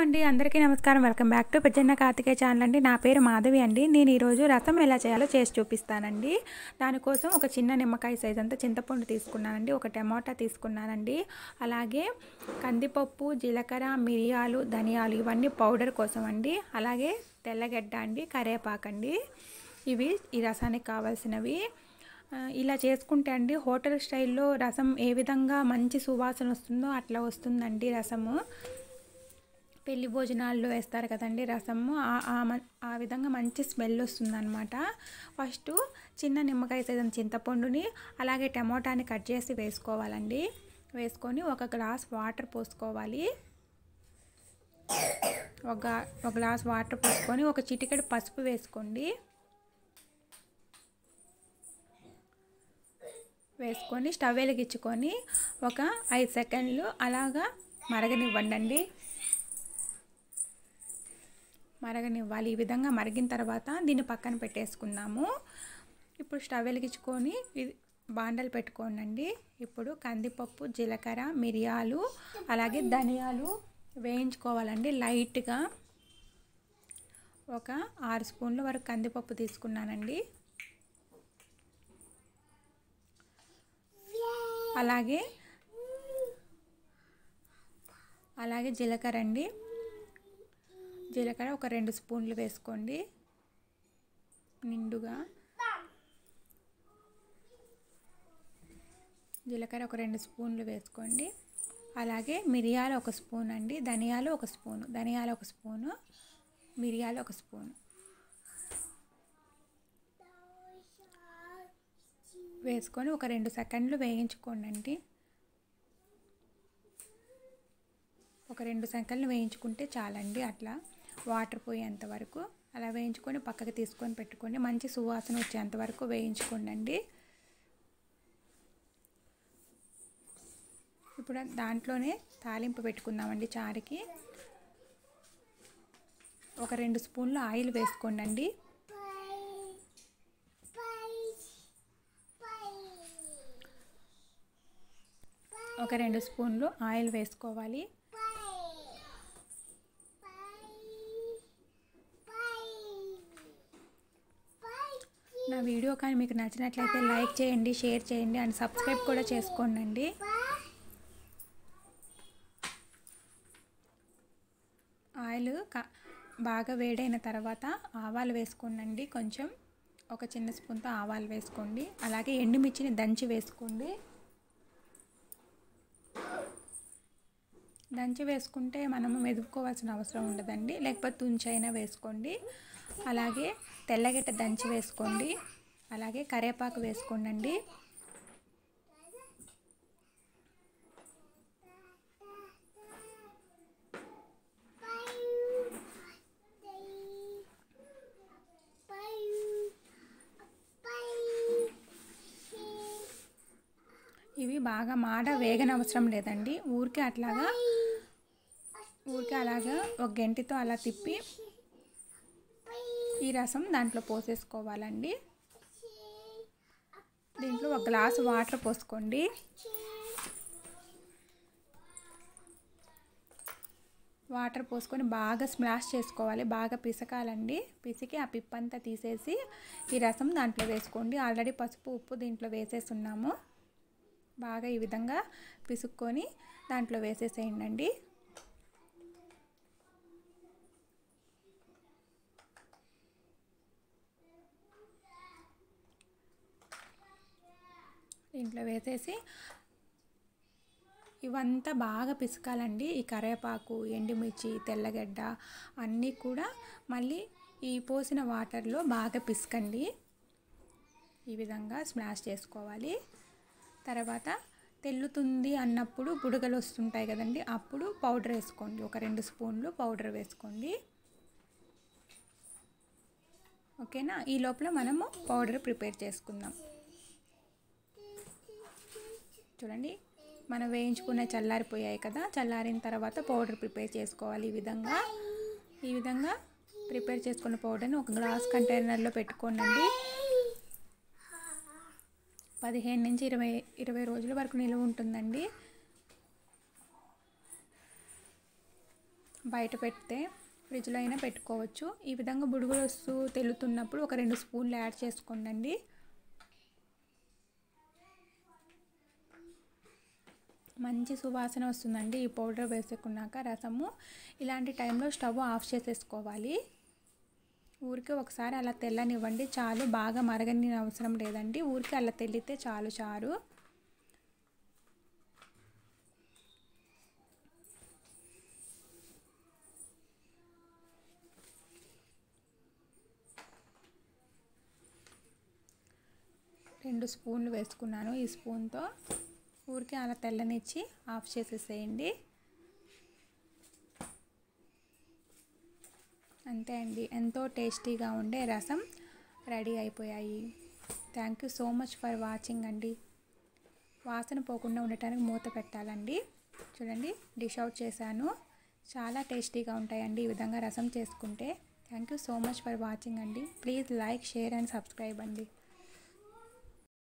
అండి అందరికీ నమస్కారం వెల్కమ్ బ్యాక్ టు పెద్దన్న కార్తికేయ ఛానల్ అండి నా పేరు మాధవి అండి నేను ఈరోజు రసం ఎలా చేయాలో చేసి చూపిస్తానండి దానికోసం ఒక చిన్న నిమ్మకాయ సైజ్ అంతా చింతపండు తీసుకున్నానండి ఒక టమాటా తీసుకున్నానండి అలాగే కందిపప్పు జీలకర్ర మిరియాలు ధనియాలు ఇవన్నీ పౌడర్ కోసం అండి అలాగే తెల్లగడ్డ అండి కరివేపాకండి ఇవి ఈ రసానికి కావాల్సినవి ఆ, ఇలా చేసుకుంటే అండి హోటల్ స్టైల్లో రసం ఏ విధంగా మంచి సువాసన వస్తుందో అట్లా వస్తుందండి రసము పెళ్లి భోజనాల్లో వేస్తారు కదండి రసము ఆ- ఆ మ- ఆ విధంగా మంచి స్మెల్ వస్తుందన్నమాట ఫస్ట్ చిన్న నిమ్మకాయ సైజం చింతపండుని అలాగే టమోటాని కట్ చేసి వేసుకోవాలండి వేసుకొని ఒక గ్లాస్ వాటర్ పోసుకోవాలి ఒక ఒక గ్లాస్ వాటర్ పోసుకొని ఒక చిటికెడు పసుపు వేసుకోండి వేసుకొని స్టవ్ వెలిగించుకొని ఒక ఐదు సెకండ్లు అలాగా మరగనివ్వండి మరగనివ్వాలి ఈ విధంగా మరిగిన తర్వాత దీన్ని పక్కన పెట్టేసుకుందాము ఇప్పుడు స్టవ్ వెలిగించుకొని ఇది బాండలు పెట్టుకోనండి ఇప్పుడు కందిపప్పు జీలకర్ర మిరియాలు అలాగే ధనియాలు వేయించుకోవాలండి లైట్గా ఒక ఆరు స్పూన్ల వరకు కందిపప్పు తీసుకున్నానండి అలాగే అలాగే జీలకర్ర అండి జీలకర్ర ఒక రెండు స్పూన్లు వేసుకోండి నిండుగా జీలకర్ర ఒక రెండు స్పూన్లు వేసుకోండి అలాగే మిరియాలు ఒక స్పూన్ అండి ధనియాలు ఒక స్పూను ధనియాలు ఒక స్పూను మిరియాలు ఒక స్పూను వేసుకొని ఒక రెండు సెకండ్లు వేయించుకోండి అండి ఒక రెండు సెకండ్లు వేయించుకుంటే చాలండి అట్లా వాటర్ పోయేంత వరకు అలా వేయించుకొని పక్కకి తీసుకొని పెట్టుకోండి మంచి సువాసన వచ్చేంత వరకు వేయించుకోండి అండి ఇప్పుడు దాంట్లోనే తాలింపు పెట్టుకుందామండి చారుకి ఒక రెండు స్పూన్లు ఆయిల్ వేసుకోండి అండి ఒక రెండు స్పూన్లు ఆయిల్ వేసుకోవాలి నా వీడియో కానీ మీకు నచ్చినట్లయితే లైక్ చేయండి షేర్ చేయండి అండ్ సబ్స్క్రైబ్ కూడా చేసుకోండి ఆయిల్ క బాగా వేడైన తర్వాత ఆవాలు వేసుకోండి కొంచెం ఒక చిన్న స్పూన్తో ఆవాలు వేసుకోండి అలాగే ఎండుమిర్చిని దంచి వేసుకోండి దంచి వేసుకుంటే మనము మెదుపుకోవాల్సిన అవసరం ఉండదండి లేకపోతే తుంచైనా వేసుకోండి అలాగే తెల్లగడ్డ దంచి వేసుకోండి అలాగే కరివేపాకు వేసుకోండి ఇవి బాగా మాడ వేగనవసరం లేదండి ఊరికే అట్లాగా ఊరికే అలాగా ఒక గంటితో అలా తిప్పి ఈ రసం దాంట్లో పోసేసుకోవాలండి దీంట్లో ఒక గ్లాసు వాటర్ పోసుకోండి వాటర్ పోసుకొని బాగా స్మాష్ చేసుకోవాలి బాగా పిసకాలండి పిసికి ఆ పిప్పంతా తీసేసి ఈ రసం దాంట్లో వేసుకోండి ఆల్రెడీ పసుపు ఉప్పు దీంట్లో వేసేస్తున్నాము బాగా ఈ విధంగా పిసుక్కొని దాంట్లో వేసేసేయండి దీంట్లో వేసేసి ఇవంతా బాగా పిసకాలండి ఈ కరివేపాకు ఎండుమిర్చి తెల్లగడ్డ అన్నీ కూడా మళ్ళీ ఈ పోసిన వాటర్లో బాగా పిసకండి ఈ విధంగా స్మాష్ చేసుకోవాలి తర్వాత తెల్లుతుంది అన్నప్పుడు బుడగలు వస్తుంటాయి కదండి అప్పుడు పౌడర్ వేసుకోండి ఒక రెండు స్పూన్లు పౌడర్ వేసుకోండి ఓకేనా ఈ లోపల మనము పౌడర్ ప్రిపేర్ చేసుకుందాం చూడండి మనం వేయించుకున్న చల్లారిపోయాయి కదా చల్లారిన తర్వాత పౌడర్ ప్రిపేర్ చేసుకోవాలి ఈ విధంగా ఈ విధంగా ప్రిపేర్ చేసుకున్న పౌడర్ని ఒక గ్లాస్ కంటైనర్లో పెట్టుకోండి పదిహేను నుంచి ఇరవై ఇరవై రోజుల వరకు నిలువ ఉంటుందండి బయట పెడితే ఫ్రిడ్జ్లో అయినా పెట్టుకోవచ్చు ఈ విధంగా బుడుగులు వస్తూ తెలుతున్నప్పుడు ఒక రెండు స్పూన్లు యాడ్ చేసుకోండి మంచి సువాసన వస్తుందండి ఈ పౌడర్ వేసుకున్నాక రసము ఇలాంటి టైంలో స్టవ్ ఆఫ్ చేసేసుకోవాలి ఊరికే ఒకసారి అలా తెల్లనివ్వండి చాలు బాగా మరగని అవసరం లేదండి ఊరికే అలా తెల్లితే చాలు చారు రెండు స్పూన్లు వేసుకున్నాను ఈ స్పూన్తో ఊరికే అలా తెల్లనిచ్చి ఆఫ్ చేసేసేయండి అంతే అండి ఎంతో టేస్టీగా ఉండే రసం రెడీ అయిపోయాయి thank you so much for watching అండి వాసన పోకుండా ఉండటానికి మూత పెట్టాలండి చూడండి డిష్ అవుట్ చేశాను చాలా టేస్టీగా ఉంటాయండి ఈ విధంగా రసం చేసుకుంటే thank you so much for watching అండి please like share and subscribe అండి